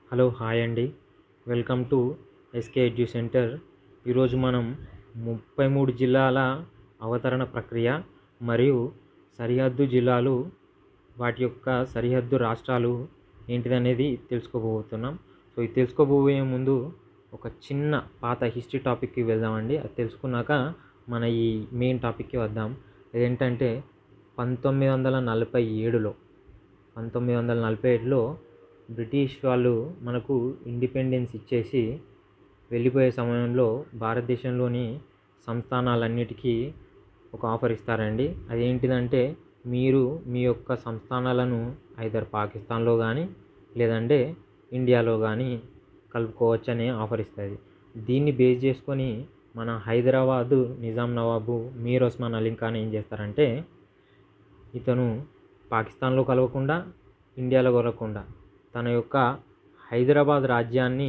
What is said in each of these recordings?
hello hi అండి welcome to SK edu centre ఈరోజు మనం ముప్పై మూడు జిల్లాల అవతరణ ప్రక్రియ మరియు సరిహద్దు జిల్లాలు వాటి యొక్క సరిహద్దు రాష్ట్రాలు ఏంటిదనేది తెలుసుకోబోతున్నాం సో ఇది తెలుసుకోబోయే ముందు ఒక చిన్న పాత హిస్టరీ టాపిక్కి వెళ్దామండి అది తెలుసుకున్నాక మన ఈ మెయిన్ టాపిక్కి వద్దాం ఏంటంటే పంతొమ్మిది వందల నలభై ఏడులో పంతొమ్మిది వందల నలభై ఏడులో బ్రిటిష్ వాళ్ళు మనకు ఇండిపెండెన్స్ ఇచ్చేసి వెళ్ళిపోయే సమయంలో భారతదేశంలోని సంస్థానాలన్నిటికీ ఒక ఆఫర్ ఇస్తారండి అదేంటిదంటే మీరు మీ యొక్క సంస్థానాలను ఐదర్ పాకిస్తాన్లో కానీ లేదంటే ఇండియాలో కానీ కలుపుకోవచ్చని ఆఫర్ ఇస్తుంది దీన్ని బేస్ చేసుకొని మన హైదరాబాదు నిజాం నవాబు మీర్ ఉస్మాన్ అలీ ఖాన్ ఏం చేస్తారంటే ఇతను పాకిస్తాన్లో కలవకుండా ఇండియాలో కలవకుండా తన యొక్క హైదరాబాద్ రాజ్యాన్ని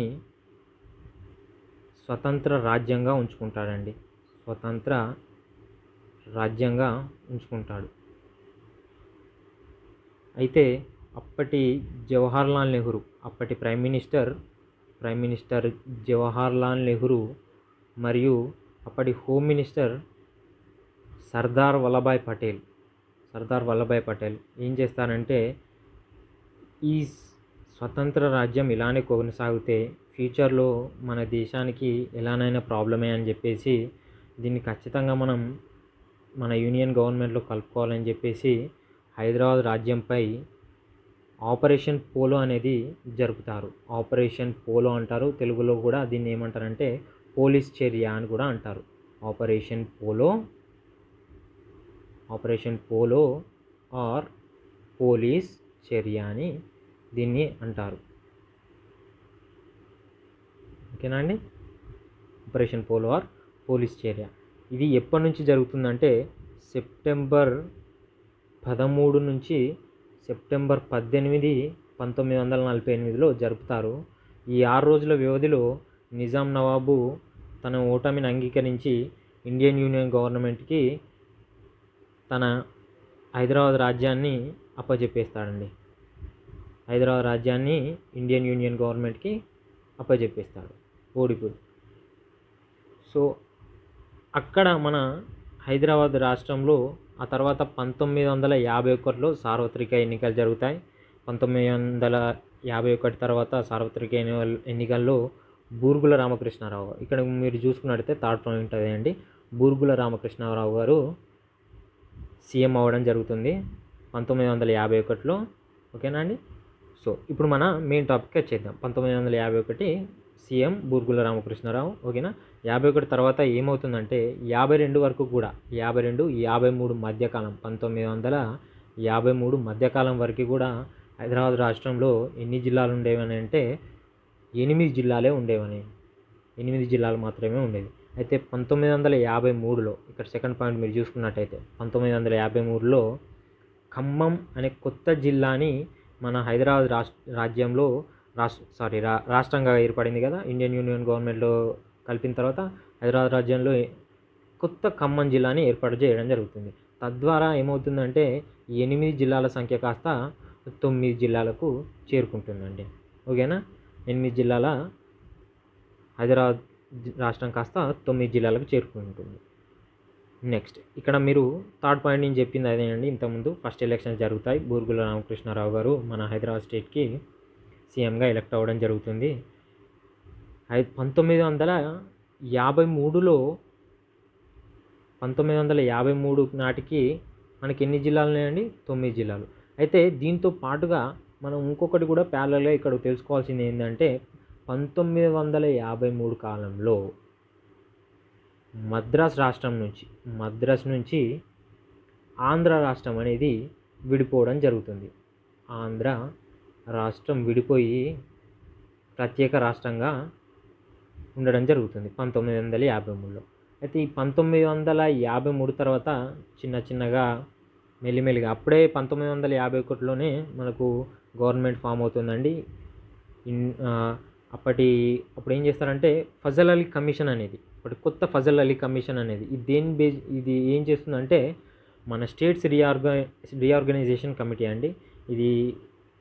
స్వతంత్ర రాజ్యంగా ఉంచుకుంటాడండి స్వతంత్ర రాజ్యంగా ఉంచుకుంటాడు అయితే అప్పటి జవహర్లాల్ నెహ్రూ అప్పటి prime minister prime minister Jawaharlal Nehru మరియు అప్పటి హోమ్ మినిస్టర్ సర్దార్ వల్లభాయ్ పటేల్ సర్దార్ వల్లభాయ్ పటేల్ ఏం చేస్తారంటే ఈ స్వతంత్ర రాజ్యం ఇలానే కొనసాగితే ఫ్యూచర్లో మన దేశానికి ఎలానైనా ప్రాబ్లమే అని చెప్పేసి దీన్ని ఖచ్చితంగా మనం మన యూనియన్ గవర్నమెంట్లో కలుపుకోవాలని చెప్పేసి హైదరాబాద్ రాజ్యంపై ఆపరేషన్ పోలో అనేది జరుపుతారు ఆపరేషన్ పోలో అంటారు తెలుగులో కూడా దీన్ని ఏమంటారంటే పోలీస్ చర్య అని కూడా అంటారు operation polo operation polo or police చర్య అని దీన్ని అంటారు ఓకేనా అండి ఆపరేషన్ పోలో ఆర్ పోలీస్ చర్య ఇది ఎప్పటి నుంచి జరుగుతుందంటే సెప్టెంబర్ పదమూడు నుంచి సెప్టెంబర్ పద్దెనిమిది పంతొమ్మిది వందల నలభై ఎనిమిదిలో జరుపుతారు ఈ ఆరు రోజుల వ్యవధిలో నిజాం నవాబు తన ఓటమిని అంగీకరించి ఇండియన్ యూనియన్ గవర్నమెంట్కి తన హైదరాబాద్ రాజ్యాన్ని అప్పచెప్పేస్తాడండి హైదరాబాద్ రాజ్యాన్ని ఇండియన్ యూనియన్ గవర్నమెంట్కి అప్పచెప్పేస్తాడు ఓడిపోయి సో అక్కడ మన హైదరాబాద్ రాష్ట్రంలో ఆ తర్వాత పంతొమ్మిది వందల యాభై ఒకటిలో సార్వత్రిక ఎన్నికలు జరుగుతాయి పంతొమ్మిది వందల యాభై ఒకటి తర్వాత సార్వత్రిక ఎన్ని- ఎన్నికల్లో బూర్గుల రామకృష్ణారావు ఇక్కడ మీరు చూసుకున్నట్టయితే థర్డ్ పాయింట్ ఉంటుంది అండి బూర్గుల రామకృష్ణారావు గారు సీఎం అవ్వడం జరుగుతుంది పంతొమ్మిది వందల యాభై ఒకటిలో ఓకేనా అండి సో ఇప్పుడు మన మెయిన్ టాపిక్ వచ్చేద్దాం పంతొమ్మిది వందల యాభై ఒకటి సీఎం బూర్గుల రామకృష్ణారావు ఓకేనా యాభై ఒకటి తర్వాత ఏమవుతుందంటే యాభై రెండు వరకు కూడా యాభై రెండు యాభై మూడు మధ్యకాలం పంతొమ్మిది వందల యాభై మూడు మధ్యకాలం వరకు కూడా హైదరాబాద్ రాష్ట్రంలో ఎన్ని జిల్లాలు ఉండేవని అంటే ఎనిమిది జిల్లాలే ఉండేవని ఎనిమిది జిల్లాలు మాత్రమే ఉండేవి అయితే పంతొమ్మిది వందల యాభై మూడులో ఇక్కడ సెకండ్ పాయింట్ మీరు చూసుకున్నట్టయితే పంతొమ్మిది వందల యాభై మూడులో ఖమ్మం అనే కొత్త జిల్లాని మన హైదరాబాద్ రాష్ట్ర రాజ్యంలో రాష్ట్ర సారీ రా రాష్ట్రంగా ఏర్పడింది కదా ఇండియన్ యూనియన్ గవర్నమెంట్లో కలిపిన తర్వాత హైదరాబాద్ రాజ్యంలో కొత్త ఖమ్మం జిల్లాని ఏర్పాటు చేయడం జరుగుతుంది తద్వారా ఏమవుతుందంటే ఈ ఎనిమిది జిల్లాల సంఖ్య కాస్త తొమ్మిది జిల్లాలకు చేరుకుంటుందండి ఓకేనా ఎనిమిది జిల్లాల హైదరాబాద్ జి- రాష్ట్రం కాస్త తొమ్మిది జిల్లాలకు చేరుకుంటుంది నెక్స్ట్ ఇక్కడ మీరు థర్డ్ పాయింట్ నేను చెప్పింది అదేనండి ఇంతకుముందు ఫస్ట్ ఎలక్షన్స్ జరుగుతాయి బూర్గుల రామకృష్ణారావు గారు మన హైదరాబాద్ స్టేట్కి సీఎంగా ఎలక్ట్ అవ్వడం జరుగుతుంది ఐ పంతొమ్మిది వందల యాభై మూడులో పంతొమ్మిది వందల యాభై మూడు నాటికి మనకి ఎన్ని జిల్లాలు ఉన్నాయండి తొమ్మిది జిల్లాలు అయితే దీంతో పాటుగా మనం ఇంకొకటి కూడా ప్యారలల్గా ఇక్కడ తెలుసుకోవాల్సింది ఏంటంటే పంతొమ్మిది వందల యాభై మూడు కాలంలో మద్రాస్ రాష్ట్రం నుంచి మద్రాస్ నుంచి ఆంధ్ర రాష్ట్రం అనేది విడిపోవడం జరుగుతుంది ఆంధ్ర రాష్ట్రం విడిపోయి ప్రత్యేక రాష్ట్రంగా ఉండడం జరుగుతుంది పంతొమ్మిది వందల యాభై మూడులో అయితే ఈ పంతొమ్మిది వందల యాభై మూడు తర్వాత చిన్న చిన్నగా మెల్లిమెల్లిగా అప్పుడే పంతొమ్మిది వందల యాభై ఒకటిలోనే మనకు గవర్నమెంట్ ఫామ్ అవుతుందండి ఇన్ ఆ, అప్పటి అప్పుడు ఏం చేస్తారంటే ఫజల్ అలీ కమిషన్ అనేది అప్పటి కొత్త ఫజల్ అలీ కమిషన్ అనేది ఇది దేని బేస్ ఇది ఏం చేస్తుందంటే మన స్టేట్స్ రీఆర్గ రీఆర్గనైజేషన్ కమిటీ అండి ఇది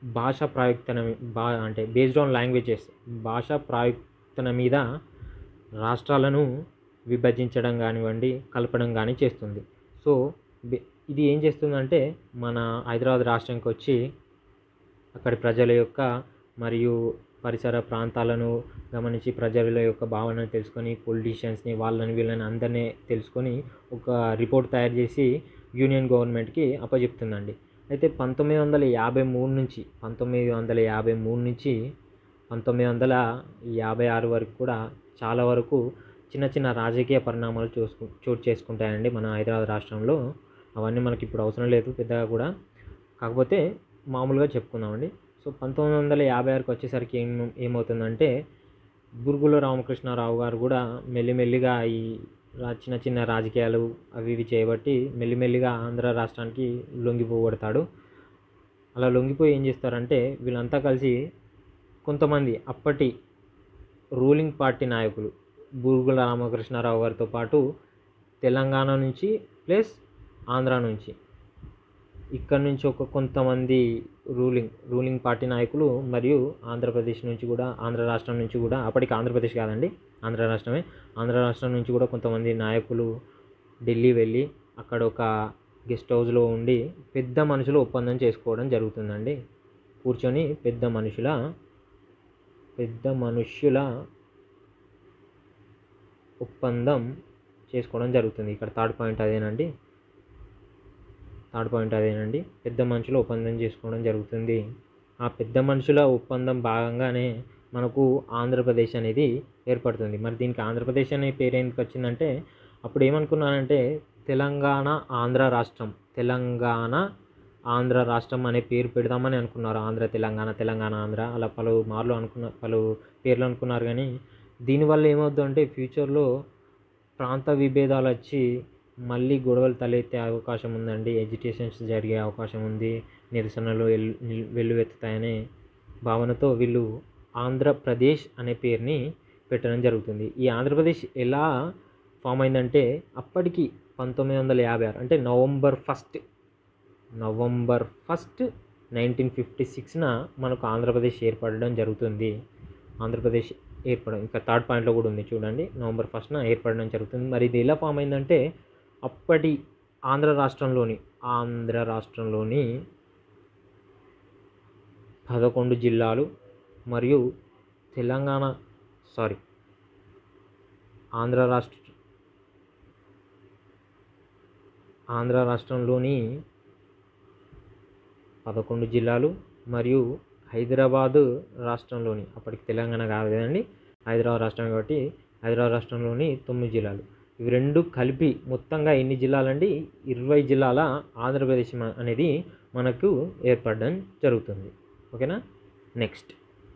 భాషా ప్రాయుక్తన బా అంటే బేస్డ్ ఆన్ లాంగ్వేజెస్ భాషా ప్రాయుక్తన మీద రాష్ట్రాలను విభజించడం కానివ్వండి కలపడం కానీ చేస్తుంది సో బే- ఇది ఏం చేస్తుందంటే మన హైదరాబాద్ రాష్ట్రానికి వచ్చి అక్కడి ప్రజల యొక్క మరియు పరిసర ప్రాంతాలను గమనించి ప్రజల యొక్క భావనను తెలుసుకొని పొలిటీషియన్స్ని వాళ్ళని వీళ్ళని అందరినీ తెలుసుకొని ఒక రిపోర్ట్ తయారు చేసి యూనియన్ గవర్నమెంట్కి అప్పచెప్తుందండి అయితే పంతొమ్మిది వందల యాభై మూడు నుంచి పంతొమ్మిది వందల యాభై మూడు నుంచి పంతొమ్మిది వందల యాభై ఆరు వరకు కూడా చాలా వరకు చిన్న చిన్న రాజకీయ పరిణామాలు చూసుకు చోటు చేసుకుంటాయండి మన హైదరాబాద్ రాష్ట్రంలో అవన్నీ మనకి ఇప్పుడు అవసరం లేదు పెద్దగా కూడా కాకపోతే మామూలుగా చెప్పుకుందామండి సో పంతొమ్మిది వందల యాభై ఆరుకి వచ్చేసరికి ఏం ఏమవుతుందంటే బురుగుల రామకృష్ణారావు గారు కూడా మెల్లిమెల్లిగా ఈ రా- చిన్న చిన్న రాజకీయాలు అవి ఇవి చేయబట్టి మెల్లిమెల్లిగా ఆంధ్ర రాష్ట్రానికి లొంగిపోగొడతాడు అలా లొంగిపోయి ఏం చేస్తారంటే వీళ్ళంతా కలిసి కొంతమంది అప్పటి రూలింగ్ పార్టీ నాయకులు బురుగుల రామకృష్ణారావు గారితో పాటు తెలంగాణ నుంచి ప్లస్ ఆంధ్ర నుంచి ఇక్కడ నుంచి ఒక కొంతమంది రూలింగ్ రూలింగ్ పార్టీ నాయకులు మరియు ఆంధ్రప్రదేశ్ నుంచి కూడా ఆంధ్ర రాష్ట్రం నుంచి కూడా అప్పటికి ఆంధ్రప్రదేశ్ కాదండి ఆంధ్ర రాష్ట్రమే ఆంధ్ర రాష్ట్రం నుంచి కూడా కొంతమంది నాయకులు ఢిల్లీ వెళ్ళి అక్కడ ఒక గెస్ట్ హౌస్లో ఉండి పెద్ద మనుషులు ఒప్పందం చేసుకోవడం జరుగుతుందండి కూర్చొని పెద్ద మనుషుల పెద్ద మనుష్యుల ఒప్పందం చేసుకోవడం జరుగుతుంది ఇక్కడ థర్డ్ పాయింట్ అదేనండి థర్డ్ పాయింట్ అదేనండి పెద్ద మనుషుల ఒప్పందం చేసుకోవడం జరుగుతుంది ఆ పెద్ద మనుషుల ఒప్పందం భాగంగానే మనకు ఆంధ్రప్రదేశ్ అనేది ఏర్పడుతుంది మరి దీనికి ఆంధ్రప్రదేశ్ అనే పేరు ఎందుకు వచ్చిందంటే అప్పుడు ఏమనుకున్నానంటే తెలంగాణ ఆంధ్ర రాష్ట్రం తెలంగాణ ఆంధ్ర రాష్ట్రం అనే పేరు పెడదామని అనుకున్నారు ఆంధ్ర తెలంగాణ తెలంగాణ ఆంధ్ర అలా పలు మార్లు అనుకున్న పలు పేర్లు అనుకున్నారు కానీ దీనివల్ల ఏమవుతుందంటే ఫ్యూచర్లో ప్రాంత విభేదాలు వచ్చి మళ్ళీ గొడవలు తలెత్తే అవకాశం ఉందండి ఎడ్యుకేషన్స్ జరిగే అవకాశం ఉంది నిరసనలు వెల్ నిల్- వెల్లువెత్తుతాయనే భావనతో వీళ్ళు ఆంధ్రప్రదేశ్ అనే పేరుని పెట్టడం జరుగుతుంది ఈ ఆంధ్రప్రదేశ్ ఎలా ఫామ్ అయిందంటే అప్పటికి పంతొమ్మిది వందల యాభై ఆరు అంటే November first November first nineteen fifty సిక్స్న మనకు ఆంధ్రప్రదేశ్ ఏర్పడడం జరుగుతుంది ఆంధ్రప్రదేశ్ ఏర్పడడం ఇంకా థర్డ్ పాయింట్లో కూడా ఉంది చూడండి నవంబర్ ఫస్ట్న ఏర్పడడం జరుగుతుంది మరి ఇది ఎలా ఫామ్ అయిందంటే అప్పటి ఆంధ్ర రాష్ట్రంలోని ఆంధ్ర రాష్ట్రంలోని పదకొండు జిల్లాలు మరియు తెలంగాణ సారీ ఆంధ్ర రాష్ట్ర ఆంధ్ర రాష్ట్రంలోని పదకొండు జిల్లాలు మరియు హైదరాబాదు రాష్ట్రంలోని అప్పటికి తెలంగాణ కాదు కదండి హైదరాబాద్ రాష్ట్రం కాబట్టి హైదరాబాద్ రాష్ట్రంలోని తొమ్మిది జిల్లాలు ఇవి రెండు కలిపి మొత్తంగా ఎన్ని జిల్లాలండి ఇరవై జిల్లాల ఆంధ్రప్రదేశ్ మ- అనేది మనకు ఏర్పడడం జరుగుతుంది ఓకేనా నెక్స్ట్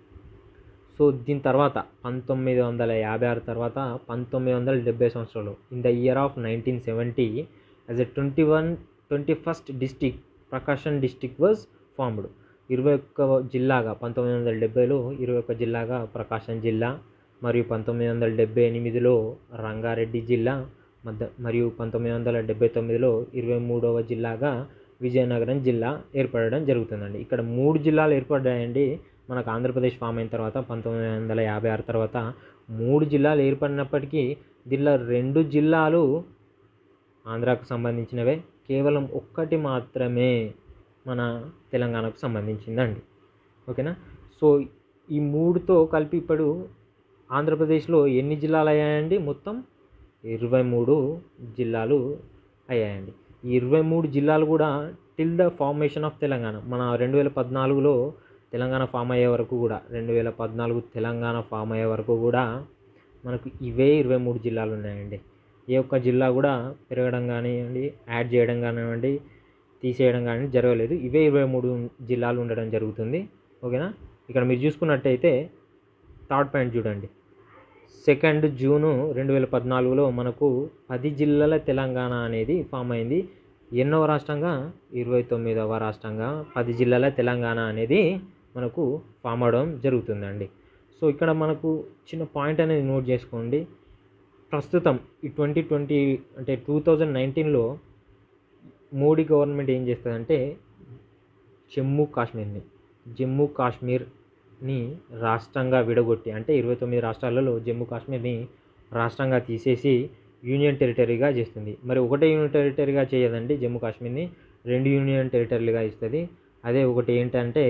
సో దీని తర్వాత పంతొమ్మిది వందల యాభై ఆరు తర్వాత పంతొమ్మిది వందల డెబ్బై సంవత్సరంలో in the year of nineteen seventy as a twenty one twenty first district Prakasam district was formed ఇరవై ఒక్క జిల్లాగా పంతొమ్మిది వందల డెబ్బైలో ఇరవై ఒక్క జిల్లాగా ప్రకాశం జిల్లా మరియు పంతొమ్మిది వందల డెబ్బై ఎనిమిదిలో రంగారెడ్డి జిల్లా మధ్య మరియు పంతొమ్మిది వందల డెబ్బై తొమ్మిదిలో ఇరవై మూడవ జిల్లాగా విజయనగరం జిల్లా ఏర్పడడం జరుగుతుందండి ఇక్కడ మూడు జిల్లాలు ఏర్పడ్డాయండి మనకు ఆంధ్రప్రదేశ్ ఫామ్ అయిన తర్వాత పంతొమ్మిది వందల యాభై ఆరు తర్వాత మూడు జిల్లాలు ఏర్పడినప్పటికీ దీనిలో రెండు జిల్లాలు ఆంధ్రాకు సంబంధించినవే కేవలం ఒక్కటి మాత్రమే మన తెలంగాణకు సంబంధించిందండి ఓకేనా సో ఈ మూడుతో కలిపి ఇప్పుడు ఆంధ్రప్రదేశ్లో ఎన్ని జిల్లాలు అయ్యాయండి మొత్తం ఇరవై మూడు జిల్లాలు అయ్యాయండి ఈ ఇరవై మూడు జిల్లాలు కూడా till the formation of Telangana మన రెండు వేల పద్నాలుగులో తెలంగాణ ఫామ్ అయ్యే వరకు కూడా రెండు వేల పద్నాలుగు తెలంగాణ ఫామ్ అయ్యే వరకు కూడా మనకు ఇవే ఇరవై మూడు జిల్లాలు ఉన్నాయండి ఏ ఒక్క జిల్లా కూడా పెరగడం కానివ్వండి యాడ్ చేయడం కానివ్వండి తీసేయడం కానీ జరగలేదు ఇవే ఇరవై మూడు జిల్లాలు ఉండడం జరుగుతుంది ఓకేనా ఇక్కడ మీరు చూసుకున్నట్టయితే థర్డ్ పాయింట్ చూడండి సెకండ్ జూను రెండు వేల పద్నాలుగులో మనకు పది జిల్లాల తెలంగాణ అనేది ఫామ్ అయింది ఎన్నవ రాష్ట్రంగా ఇరవై తొమ్మిదవ రాష్ట్రంగా పది జిల్లాల తెలంగాణ అనేది మనకు ఫామ్ అవడం జరుగుతుందండి సో ఇక్కడ మనకు చిన్న పాయింట్ అనేది నోట్ చేసుకోండి ప్రస్తుతం ఈ ట్వంటీ ట్వంటీ అంటే టూ థౌజండ్ నైన్టీన్లో మోడీ గవర్నమెంట్ ఏం చేస్తుందంటే జమ్మూ కాశ్మీర్ని జమ్మూ కాశ్మీర్ని రాష్ట్రంగా విడగొట్టి అంటే ఇరవై తొమ్మిది రాష్ట్రాలలో జమ్మూ కాశ్మీర్ని రాష్ట్రంగా తీసేసి యూనియన్ టెరిటరీగా చేస్తుంది మరి ఒకటే యూనియన్ టెరిటరీగా చేయదండి జమ్మూ కాశ్మీర్ని రెండు యూనియన్ టెరిటరీలుగా ఇస్తుంది అదే ఒకటి ఏంటంటే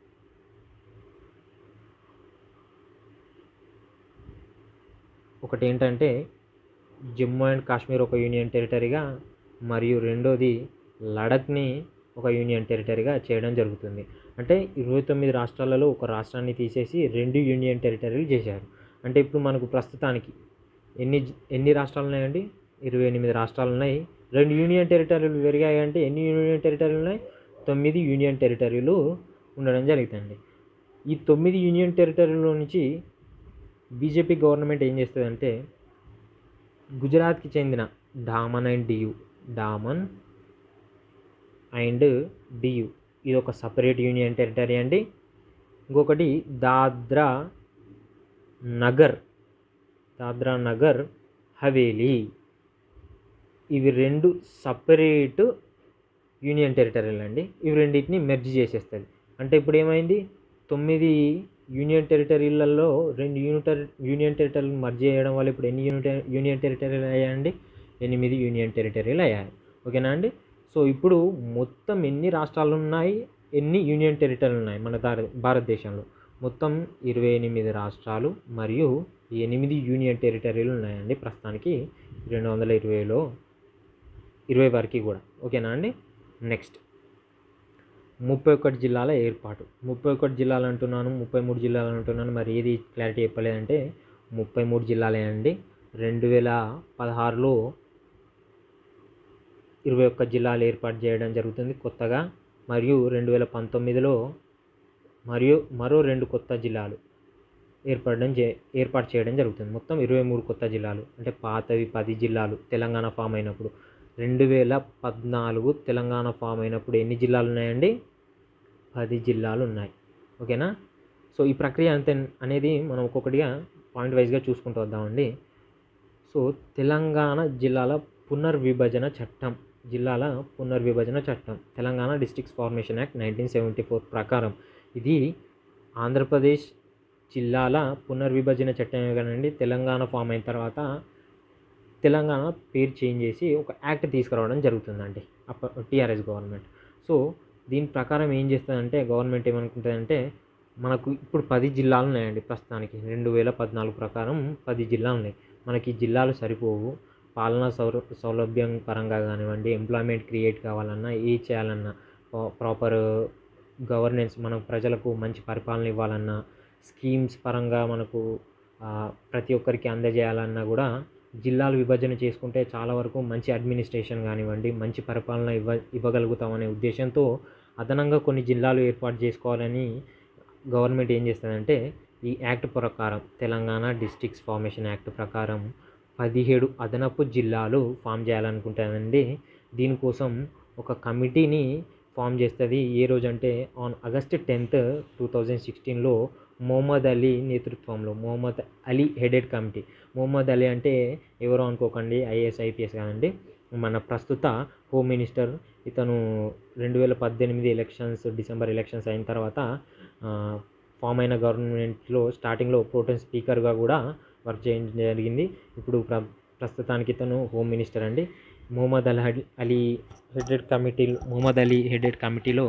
ఒకటి ఏంటంటే జమ్మూ అండ్ కాశ్మీర్ ఒక యూనియన్ టెరిటరీగా మరియు రెండోది లడఖ్ని ఒక యూనియన్ టెరిటరీగా చేయడం జరుగుతుంది అంటే ఇరవై తొమ్మిది రాష్ట్రాలలో ఒక రాష్ట్రాన్ని తీసేసి రెండు యూనియన్ టెరిటరీలు చేశారు అంటే ఇప్పుడు మనకు ప్రస్తుతానికి ఎన్ని ఎన్ని రాష్ట్రాలు ఉన్నాయండి ఇరవై ఎనిమిది రాష్ట్రాలు ఉన్నాయి రెండు యూనియన్ టెరిటరీలు పెరిగాయి అంటే ఎన్ని యూనియన్ టెరిటరీలు ఉన్నాయి తొమ్మిది యూనియన్ టెరిటరీలు ఉండడం జరుగుతుంది ఈ తొమ్మిది యూనియన్ టెరిటరీలో నుంచి బీజేపీ గవర్నమెంట్ ఏం చేస్తుందంటే గుజరాత్కి చెందిన డామన్ అండ్ డియు డామన్ అండ్ డియు ఇది ఒక సపరేట్ యూనియన్ టెరిటరీ అండి ఇంకొకటి దాద్రా నగర్ దాద్రా నగర్ హవేలీ ఇవి రెండు సపరేట్ యూనియన్ టెరిటరీలు అండి ఇవి రెండింటిని మెర్జ్ చేసేస్తుంది అంటే ఇప్పుడు ఏమైంది తొమ్మిది యూనియన్ టెరిటరీలలో రెండు యూనిటర్ యూనియన్ టెరిటరీలు మర్జ్ చేయడం వల్ల ఇప్పుడు ఎన్ని యూనిట్ యూనియన్ టెరిటరీలు అయ్యాయండి ఎనిమిది యూనియన్ టెరిటరీలు అయ్యాయి ఓకేనా అండి సో ఇప్పుడు మొత్తం ఎన్ని రాష్ట్రాలు ఉన్నాయి ఎన్ని యూనియన్ టెరిటరీలు ఉన్నాయి మన భారత భారతదేశంలో మొత్తం ఇరవై ఎనిమిది రాష్ట్రాలు మరియు ఎనిమిది యూనియన్ టెరిటరీలు ఉన్నాయండి ప్రస్తుతానికి రెండు వందల ఇరవైలో ఇరవై వరకు కూడా ఓకేనా అండి నెక్స్ట్ ముప్పై ఒకటి జిల్లాల ఏర్పాటు ముప్పై ఒకటి జిల్లాలు అంటున్నాను ముప్పై మూడు జిల్లాలు అంటున్నాను మరి ఏది క్లారిటీ చెప్పలేదంటే ముప్పై మూడు జిల్లాలే అండి రెండు వేల పదహారులో ఇరవై ఒక్క జిల్లాలు ఏర్పాటు చేయడం జరుగుతుంది కొత్తగా మరియు రెండు వేల పంతొమ్మిదిలో మరియు మరో రెండు కొత్త జిల్లాలు ఏర్పడడం చే ఏర్పాటు చేయడం జరుగుతుంది మొత్తం ఇరవై మూడు కొత్త జిల్లాలు అంటే పాతవి పది జిల్లాలు తెలంగాణ ఫామ్ అయినప్పుడు రెండు వేల పద్నాలుగు తెలంగాణ ఫామ్ అయినప్పుడు ఎన్ని జిల్లాలు ఉన్నాయండి పది జిల్లాలు ఉన్నాయి ఓకేనా సో ఈ ప్రక్రియ అంతే అనేది మనం ఒక్కొక్కటిగా పాయింట్ వైజ్గా చూసుకుంటూ వద్దామండి సో తెలంగాణ జిల్లాల పునర్విభజన చట్టం జిల్లాల పునర్విభజన చట్టం Telangana districts formation act nineteen seventy four ప్రకారం ఇది ఆంధ్రప్రదేశ్ జిల్లాల పునర్విభజన చట్టమే కానండి తెలంగాణ ఫామ్ అయిన తర్వాత తెలంగాణ పేరు చేంజ్ చేసి ఒక యాక్ట్ తీసుకురావడం జరుగుతుందండి అప్ప టీఆర్ఎస్ గవర్నమెంట్ సో దీని ప్రకారం ఏం చేస్తుందంటే గవర్నమెంట్ ఏమనుకుంటుందంటే మనకు ఇప్పుడు పది జిల్లాలు ఉన్నాయండి ప్రస్తుతానికి రెండు వేల పద్నాలుగు ప్రకారం పది జిల్లాలు ఉన్నాయి మనకి ఈ జిల్లాలు సరిపోవు పాలనా సౌర సౌలభ్యం పరంగా కానివ్వండి ఎంప్లాయ్మెంట్ క్రియేట్ కావాలన్నా ఏ చేయాలన్నా ప్రాపర్ గవర్నెన్స్ మనం ప్రజలకు మంచి పరిపాలన ఇవ్వాలన్నా స్కీమ్స్ పరంగా మనకు ఆ, ప్రతి ఒక్కరికి అందజేయాలన్నా కూడా జిల్లాలు విభజన చేసుకుంటే చాలా వరకు మంచి అడ్మినిస్ట్రేషన్ కానివ్వండి మంచి పరిపాలన ఇవ్వ ఇవ్వగలుగుతామనే ఉద్దేశంతో అదనంగా కొన్ని జిల్లాలు ఏర్పాటు చేసుకోవాలని గవర్నమెంట్ ఏం చేస్తుందంటే ఈ యాక్ట్ ప్రకారం తెలంగాణ డిస్ట్రిక్ట్స్ ఫార్మేషన్ యాక్ట్ ప్రకారం పదిహేడు అదనపు జిల్లాలు ఫామ్ చేయాలనుకుంటానండి దీనికోసం ఒక కమిటీని ఫామ్ చేస్తుంది ఏ రోజు అంటే on August tenth two thousand సిక్స్టీన్లో మొహమ్మద్ అలీ నేతృత్వంలో మొహమ్మద్ అలీ హెడెడ్ కమిటీ మొహమ్మద్ అలీ అంటే ఎవరో అనుకోకండి ఐఏఎస్ ఐపీఎస్ కాదండి మన ప్రస్తుత హోమ్ మినిస్టర్ ఇతను రెండు వేల పద్దెనిమిది ఎలక్షన్స్ డిసెంబర్ ఎలక్షన్స్ అయిన తర్వాత ఆ, ఫామ్ అయిన గవర్నమెంట్లో స్టార్టింగ్లో ప్రోటెన్ స్పీకర్గా కూడా వర్క్ చేయడం జరిగింది ఇప్పుడు ప్ర ప్రస్తుతానికి ఇతను హోమ్ మినిస్టర్ అండి Mohammed Al Hadi Ali headed committee Mohammed Ali headed కమిటీలో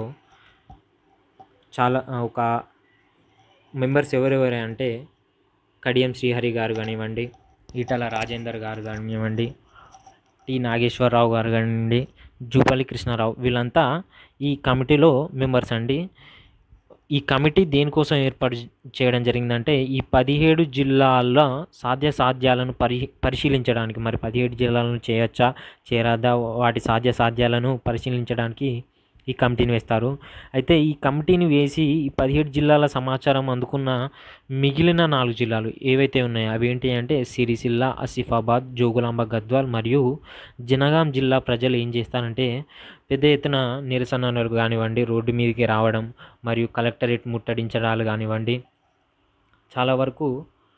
చాలా ఆ, ఒక మెంబర్స్ ఎవరెవరే అంటే కడియం శ్రీహరి గారు కానివ్వండి ఈటల రాజేందర్ గారు కానివ్వండి టి నాగేశ్వరరావు గారు కానివ్వండి జూపల్లి కృష్ణారావు వీళ్ళంతా ఈ కమిటీలో మెంబర్స్ అండి ఈ కమిటీ దేనికోసం ఏర్పాటు చేయడం జరిగిందంటే ఈ పదిహేడు జిల్లాల సాధ్య సాధ్యాలను పరి పరిశీలించడానికి మరి పదిహేడు జిల్లాలను చేయొచ్చా చేరదా వాటి సాధ్య సాధ్యాలను పరిశీలించడానికి ఈ కమిటీని వేస్తారు అయితే ఈ కమిటీని వేసి ఈ పదిహేడు జిల్లాల సమాచారం అందుకున్న మిగిలిన నాలుగు జిల్లాలు ఏవైతే ఉన్నాయో అవి ఏంటి అంటే సిరిసిల్ల ఆసిఫాబాద్ జోగులాంబ గద్వాల్ మరియు జనగాం జిల్లా ప్రజలు ఏం చేస్తారంటే పెద్ద ఎత్తున నిరసనలు కానివ్వండి రోడ్డు మీదకి రావడం మరియు కలెక్టరేట్ ముట్టడించడాలు కానివ్వండి చాలా వరకు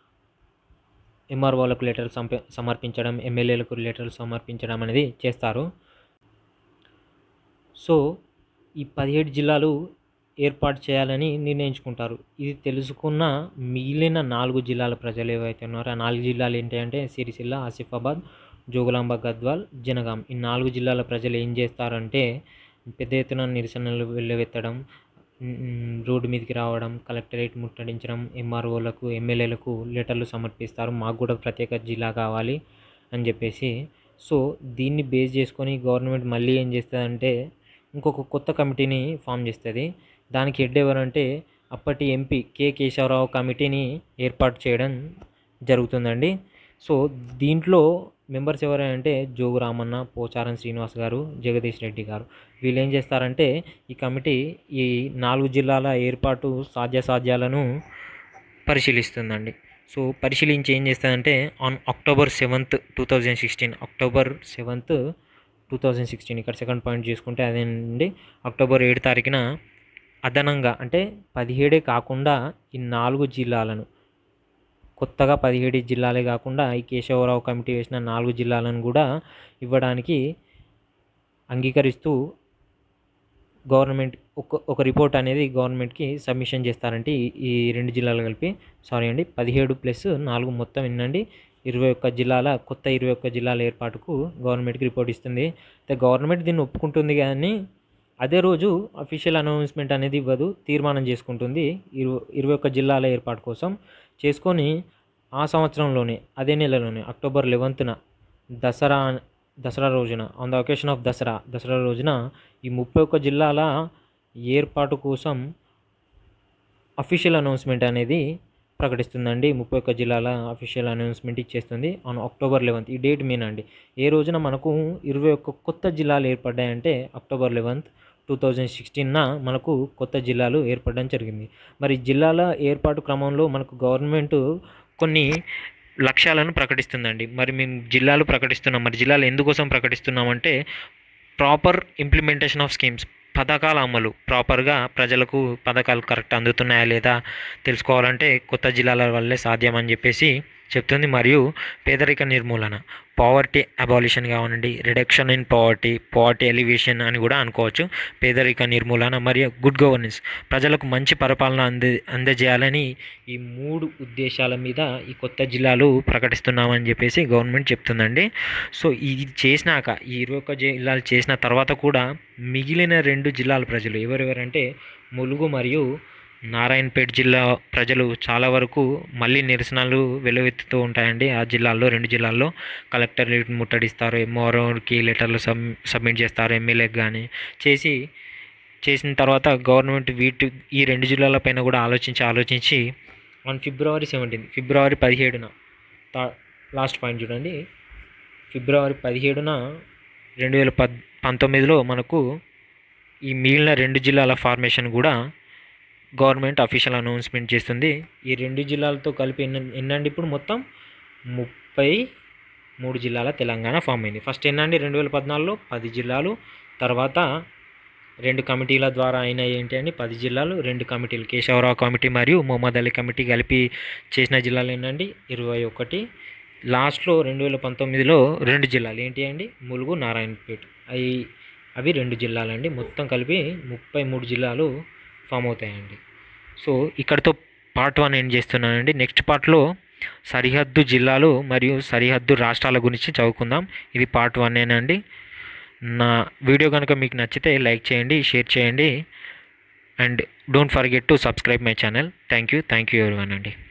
ఎంఆర్ఓలకు లెటర్లు సంప సమర్పించడం ఎమ్మెల్యేలకు లెటర్లు సమర్పించడం అనేది చేస్తారు సో ఈ పదిహేడు జిల్లాలు ఏర్పాటు చేయాలని నిర్ణయించుకుంటారు ఇది తెలుసుకున్న మిగిలిన నాలుగు జిల్లాల ప్రజలు ఏవైతే ఉన్నారో ఆ నాలుగు జిల్లాలు ఏంటి అంటే సిరిసిల్ల ఆసిఫాబాద్ జోగులాంబ గద్వాల్ జనగాం ఈ నాలుగు జిల్లాల ప్రజలు ఏం చేస్తారంటే పెద్ద ఎత్తున నిరసనలు వెళ్ళవెత్తడం మ్, రోడ్డు మీదకి రావడం కలెక్టరేట్ ముట్టడించడం ఎంఆర్ఓలకు ఎమ్మెల్యేలకు లెటర్లు సమర్పిస్తారు మాకు కూడా ప్రత్యేక జిల్లా కావాలి అని చెప్పేసి సో దీన్ని బేస్ చేసుకొని గవర్నమెంట్ మళ్ళీ ఏం చేస్తుందంటే ఇంకొక కొత్త కమిటీని ఫామ్ చేస్తుంది దానికి హెడ్ ఎవరంటే అప్పటి ఎంపీ కె కేశవరావు కమిటీని ఏర్పాటు చేయడం జరుగుతుందండి సో దీంట్లో మెంబర్స్ ఎవరంటే జోగు రామన్న పోచారం శ్రీనివాస్ గారు జగదీష్ రెడ్డి గారు వీళ్ళు ఏం చేస్తారంటే ఈ కమిటీ ఈ నాలుగు జిల్లాల ఏర్పాటు సాధ్యాసాధ్యాలను పరిశీలిస్తుందండి సో పరిశీలించి ఏం చేస్తుందంటే on October seventh two thousand sixteen October seventh two thousand sixteen ఇక్కడ సెకండ్ పాయింట్ చూసుకుంటే అదేనండి అక్టోబర్ ఏడు తారీఖున అదనంగా అంటే పదిహేడే కాకుండా ఈ నాలుగు జిల్లాలను కొత్తగా పదిహేడు జిల్లాలే కాకుండా ఈ కేశవరావు కమిటీ వేసిన నాలుగు జిల్లాలను కూడా ఇవ్వడానికి అంగీకరిస్తూ గవర్నమెంట్ ఒక ఒక రిపోర్ట్ అనేది గవర్నమెంట్కి సబ్మిషన్ చేస్తారంటే ఈ- ఈ రెండు జిల్లాలు కలిపి సారీ అండి పదిహేడు ప్లస్ నాలుగు మొత్తం ఎన్నండి ఇరవై ఒక్క జిల్లాల కొత్త ఇరవై ఒక్క జిల్లాల ఏర్పాటుకు గవర్నమెంట్కి రిపోర్ట్ ఇస్తుంది అయితే గవర్నమెంట్ దీన్ని ఒప్పుకుంటుంది కానీ అదే రోజు అఫీషియల్ అనౌన్స్మెంట్ అనేది ఇవ్వదు తీర్మానం చేసుకుంటుంది ఇరవై ఇరవై ఒక్క జిల్లాల ఏర్పాటు కోసం చేసుకొని ఆ సంవత్సరంలోనే అదే నెలలోనే అక్టోబర్ లెవెంత్న దసరా దసరా రోజున on the occasion of Dasara Dasara రోజున ఈ ముప్పై ఒక్క జిల్లాల ఏర్పాటు కోసం అఫీషియల్ అనౌన్స్మెంట్ అనేది ప్రకటిస్తుందండి ముప్పై ఒక్క జిల్లాల అఫీషియల్ అనౌన్స్మెంట్ ఇచ్చేస్తుంది ఆన్ అక్టోబర్ లెవెన్త్ ఈ డేట్ మీన్ అండి ఏ రోజున మనకు ఇరవై ఒక్క కొత్త జిల్లాలు ఏర్పడ్డాయంటే అక్టోబర్ లెవెన్త్ టూ థౌజండ్ సిక్స్టీన్న మనకు కొత్త జిల్లాలు ఏర్పడడం జరిగింది మరి జిల్లాల ఏర్పాటు క్రమంలో మనకు గవర్నమెంట్ కొన్ని లక్ష్యాలను ప్రకటిస్తుందండి మరి మేము జిల్లాలు ప్రకటిస్తున్నాం మరి జిల్లాలు ఎందుకోసం ప్రకటిస్తున్నామంటే ప్రాపర్ ఇంప్లిమెంటేషన్ ఆఫ్ స్కీమ్స్ పథకాల అమలు ప్రాపర్గా ప్రజలకు పథకాలు కరెక్ట్ అందుతున్నాయా లేదా తెలుసుకోవాలంటే కొత్త జిల్లాల వల్లే సాధ్యం అని చెప్పేసి చెప్తుంది మరియు పేదరిక నిర్మూలన పావర్టీ అబాలిషన్ కావనండి reduction in poverty poverty elevation అని కూడా అనుకోవచ్చు పేదరిక నిర్మూలన మరియు గుడ్ గవర్నెన్స్ ప్రజలకు మంచి పరిపాలన అందే అందజేయాలని ఈ మూడు ఉద్దేశాల మీద ఈ కొత్త జిల్లాలు ప్రకటిస్తున్నామని చెప్పేసి గవర్నమెంట్ చెప్తుందండి సో ఇది చేసినాక ఈ ఇరవై ఒక్క జిల్లాలు చేసిన తర్వాత కూడా మిగిలిన రెండు జిల్లాల ప్రజలు ఎవరెవరంటే ములుగు మరియు నారాయణపేట జిల్లా ప్రజలు చాలా వరకు మళ్ళీ నిరసనలు వెలువెత్తుతూ ఉంటాయండి ఆ జిల్లాల్లో రెండు జిల్లాల్లో కలెక్టర్ ముట్టడిస్తారు ఎంఆర్ఓకి లెటర్లు సబ్ సబ్మిట్ చేస్తారు ఎమ్మెల్యేకి కానీ చేసి చేసిన తర్వాత గవర్నమెంట్ వీటి ఈ రెండు జిల్లాల పైన కూడా ఆలోచించి ఆలోచించి ఆన్ ఫిబ్రవరి సెవెంటీన్ ఫిబ్రవరి పదిహేడున తా లాస్ట్ పాయింట్ చూడండి ఫిబ్రవరి పదిహేడున రెండు వేల పద్ పంతొమ్మిదిలో మనకు ఈ మిగిలిన రెండు జిల్లాల ఫార్మేషన్ కూడా గవర్నమెంట్ అఫీషియల్ అనౌన్స్మెంట్ చేస్తుంది ఈ రెండు జిల్లాలతో కలిపి ఎన్ని ఎన్నండి ఇప్పుడు మొత్తం ముప్పై మూడు జిల్లాల తెలంగాణ ఫామ్ అయింది ఫస్ట్ ఎన్నండి రెండు వేల పద్నాలుగులో పది జిల్లాలు తర్వాత రెండు కమిటీల ద్వారా అయిన ఏంటి అని పది జిల్లాలు రెండు కమిటీలు కేశవరావు కమిటీ మరియు మొహమ్మద్ అలీ కమిటీ కలిపి చేసిన జిల్లాలు ఏంటండి ఇరవై ఒకటి లాస్ట్లో రెండు వేల పంతొమ్మిదిలో రెండు జిల్లాలు ఏంటి అండి ములుగు నారాయణపేట అవి అవి రెండు జిల్లాలండి మొత్తం కలిపి ముప్పై మూడు జిల్లాలు ఫామ్ అవుతాయండి సో ఇక్కడతో పార్ట్ వన్ ఏం చేస్తున్నానండి నెక్స్ట్ పార్ట్లో సరిహద్దు జిల్లాలు మరియు సరిహద్దు రాష్ట్రాల గురించి చదువుకుందాం ఇది పార్ట్ వన్ ఏనండి నా వీడియో కనుక మీకు నచ్చితే లైక్ చేయండి షేర్ చేయండి and don't forget to subscribe my channel thank you thank you everyone అండి